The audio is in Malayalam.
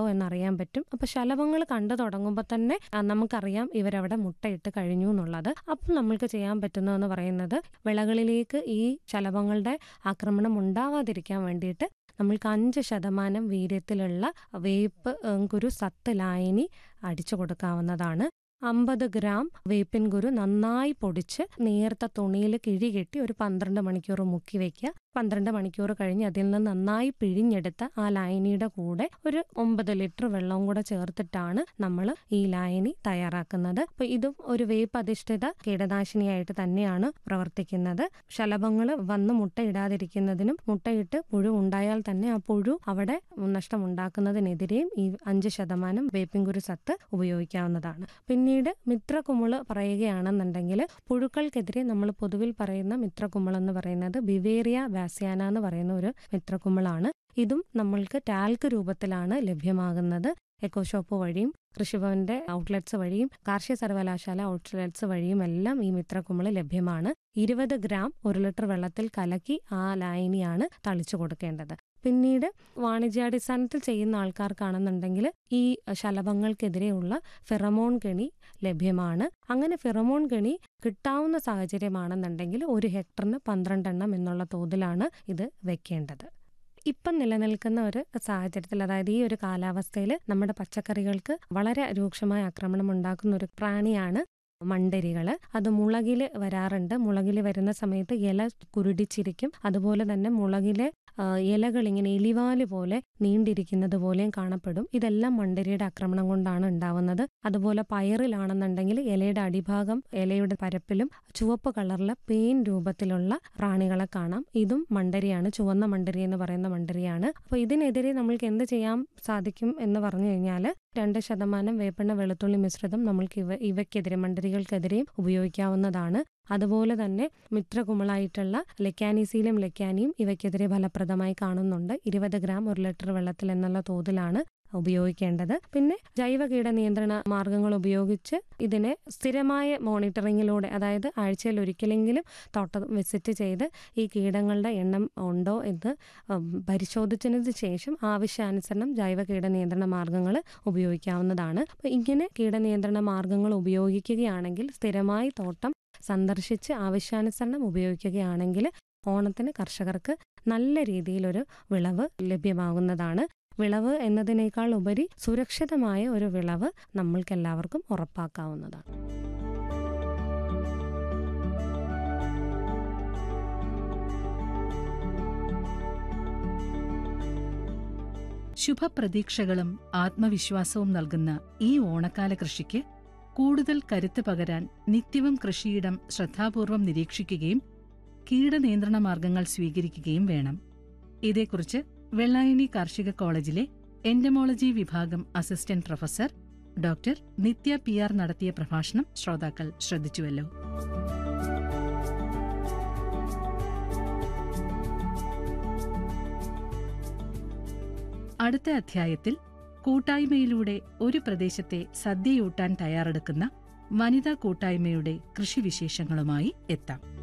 എന്നറിയാൻ പറ്റും അപ്പൊ ശലഭങ്ങൾ കണ്ടു തുടങ്ങുമ്പോൾ തന്നെ ആ, നമുക്കറിയാം ഇവരവിടെ മുട്ടയിട്ട് കഴിഞ്ഞു എന്നുള്ളത് അപ്പം നമ്മൾക്ക് ചെയ്യാൻ പറ്റുന്നതെന്ന് പറയുന്നത് വിളകളിലേക്ക് ഈ ശലഭങ്ങളുടെ ആക്രമണം ഉണ്ടാവാതിരിക്കാൻ വേണ്ടിയിട്ട് നമ്മൾക്ക് അഞ്ച് ശതമാനം വീര്യത്തിലുള്ള വേപ്പ് ഏം, കുരു സത്ത് ലായനി അടിച്ചു കൊടുക്കാവുന്നതാണ് അമ്പത് ഗ്രാം വേപ്പിൻ കുരു നന്നായി പൊടിച്ച് നേർത്ത തുണിയിൽ കിഴികെട്ടി ഒരു പന്ത്രണ്ട് മണിക്കൂർ മുക്കി വെക്കുക പന്ത്രണ്ട് മണിക്കൂർ കഴിഞ്ഞ് അതിൽ നിന്ന് നന്നായി പിഴിഞ്ഞെടുത്ത ആ ലായനിയുടെ കൂടെ ഒരു ഒമ്പത് ലിറ്റർ വെള്ളവും കൂടെ ചേർത്തിട്ടാണ് നമ്മൾ ഈ ലായനി തയ്യാറാക്കുന്നത് അപ്പൊ ഇതും ഒരു വേപ്പ് അധിഷ്ഠിത കീടനാശിനിയായിട്ട് തന്നെയാണ് പ്രവർത്തിക്കുന്നത് ശലഭങ്ങൾ വന്ന് മുട്ടയിടാതിരിക്കുന്നതിനും മുട്ടയിട്ട് പുഴു ഉണ്ടായാൽ തന്നെ ആ പുഴു അവിടെ നഷ്ടമുണ്ടാക്കുന്നതിനെതിരെയും ഈ അഞ്ച് ശതമാനം വേപ്പിൻകുരു സത്ത് ഉപയോഗിക്കാവുന്നതാണ് പിന്നീട് മിത്രകുമിള് പറയുകയാണെന്നുണ്ടെങ്കിൽ പുഴുക്കൾക്കെതിരെ നമ്മൾ പൊതുവിൽ പറയുന്ന മിത്രകുമിൾ എന്ന് പറയുന്നത് ബിവേറിയ വാസ്യാന എന്ന് പറയുന്ന ഒരു മിത്രകുമിളാണ് ഇതും നമ്മൾക്ക് ടാൽക്ക് രൂപത്തിലാണ് ലഭ്യമാകുന്നത് എക്കോഷോപ്പ് വഴിയും കൃഷിഭവന്റെ ഔട്ട്ലെറ്റ്സ് വഴിയും കാർഷിക സർവകലാശാല ഔട്ട്ലെറ്റ്സ് വഴിയും എല്ലാം ഈ മിത്രക്കുമിള് ലഭ്യമാണ് ഇരുപത് ഗ്രാം ഒരു ലിറ്റർ വെള്ളത്തിൽ കലക്കി ആ ലായനിയാണ് തളിച്ചു കൊടുക്കേണ്ടത് പിന്നീട് വാണിജ്യാടിസ്ഥാനത്തിൽ ചെയ്യുന്ന ആൾക്കാർക്കാണെന്നുണ്ടെങ്കിൽ ഈ ശലഭങ്ങൾക്കെതിരെയുള്ള ഫെറമോൺ കെണി ലഭ്യമാണ് അങ്ങനെ ഫെറമോൺ കെണി കിട്ടാവുന്ന സാഹചര്യമാണെന്നുണ്ടെങ്കിൽ ഒരു ഹെക്ടറിന് പന്ത്രണ്ടെണ്ണം എന്നുള്ള തോതിലാണ് ഇത് വെക്കേണ്ടത് ഇപ്പം നിലനിൽക്കുന്ന ഒരു സാഹചര്യത്തിൽ അതായത് ഈ ഒരു കാലാവസ്ഥയിൽ നമ്മുടെ പച്ചക്കറികൾക്ക് വളരെ രൂക്ഷമായ ആക്രമണം ഉണ്ടാക്കുന്ന ഒരു പ്രാണിയാണ് മണ്ടരികള് അത് മുളകില് വരാറുണ്ട് മുളകില് വരുന്ന സമയത്ത് ഇല കുരുടിച്ചിരിക്കും അതുപോലെ തന്നെ മുളകിലെ ആ, ഇലകൾ ഇങ്ങനെ എലിവാല് പോലെ നീണ്ടിരിക്കുന്നത് പോലെയും കാണപ്പെടും ഇതെല്ലാം മണ്ടരിയുടെ ആക്രമണം കൊണ്ടാണ് ഉണ്ടാവുന്നത് അതുപോലെ പയറിലാണെന്നുണ്ടെങ്കിൽ ഇലയുടെ അടിഭാഗം ഇലയുടെ പരപ്പിലും ചുവപ്പ് കളറിലെ പെയിൻ രൂപത്തിലുള്ള പ്രാണികളെ കാണാം ഇതും മണ്ടരിയാണ് ചുവന്ന മണ്ടരി എന്ന് പറയുന്ന മണ്ടരിയാണ് അപ്പൊ ഇതിനെതിരെ നമ്മൾക്ക് എന്ത് ചെയ്യാൻ സാധിക്കും എന്ന് പറഞ്ഞു കഴിഞ്ഞാൽ രണ്ട് ശതമാനം വേപ്പെണ്ണ വെളുത്തുള്ളി മിശ്രിതം നമ്മൾക്ക് ഇവ ഇവയ്ക്കെതിരെ മണ്ടരികൾക്കെതിരെയും ഉപയോഗിക്കാവുന്നതാണ് അതുപോലെ തന്നെ മിത്രകുമിളായിട്ടുള്ള ലെക്കാനിസീലും ലെക്കാനിയും ഇവയ്ക്കെതിരെ ഫലപ്രദമായി കാണുന്നുണ്ട് ഇരുപത് ഗ്രാം ഒരു ലിറ്റർ വെള്ളത്തിൽ എന്നുള്ള തോതിലാണ് ഉപയോഗിക്കേണ്ടത് പിന്നെ ജൈവ കീട നിയന്ത്രണ മാർഗങ്ങൾ ഉപയോഗിച്ച് ഇതിനെ സ്ഥിരമായ മോണിറ്ററിങ്ങിലൂടെ അതായത് ആഴ്ചയിൽ ഒരിക്കലെങ്കിലും തോട്ടം വിസിറ്റ് ചെയ്ത് ഈ കീടങ്ങളുടെ എണ്ണം ഉണ്ടോ എന്ന് ഉം, പരിശോധിച്ചതിന് ശേഷം ആവശ്യാനുസരണം ജൈവ കീട നിയന്ത്രണ മാർഗങ്ങൾ ഉപയോഗിക്കാവുന്നതാണ് അപ്പൊ ഇങ്ങനെ കീടനിയന്ത്രണ മാർഗങ്ങൾ ഉപയോഗിക്കുകയാണെങ്കിൽ സ്ഥിരമായി തോട്ടം സന്ദർശിച്ച് ആവശ്യാനുസരണം ഉപയോഗിക്കുകയാണെങ്കിൽ ഓണത്തിന് കർഷകർക്ക് നല്ല രീതിയിലൊരു വിളവ് ലഭ്യമാകുന്നതാണ് വിളവ് എന്നതിനേക്കാൾ ഉപരി സുരക്ഷിതമായ ഒരു വിളവ് നമ്മൾക്കെല്ലാവർക്കും ഉറപ്പാക്കാവുന്നതാണ് ശുഭപ്രതീക്ഷകളും ആത്മവിശ്വാസവും നൽകുന്ന ഈ ഓണക്കാല കൃഷിക്ക് കൂടുതൽ കരുത്ത് പകരാൻ നിത്യവും കൃഷിയിടം ശ്രദ്ധാപൂർവം നിരീക്ഷിക്കുകയും കീടനിയന്ത്രണ മാർഗങ്ങൾ സ്വീകരിക്കുകയും വേണം ഇതേക്കുറിച്ച് വെള്ളായണി കാർഷിക കോളേജിലെ എന്റമോളജി വിഭാഗം assistant professor doctor Nithya P R നടത്തിയ പ്രഭാഷണം ശ്രോതാക്കൾ ശ്രദ്ധിച്ചുവല്ലോ അടുത്ത അധ്യായത്തിൽ കൂട്ടായ്മയിലൂടെ ഒരു പ്രദേശത്തെ സദ്യയൂട്ടാൻ തയ്യാറെടുക്കുന്ന വനിതാ കൂട്ടായ്മയുടെ കൃഷിവിശേഷങ്ങളുമായി എത്താം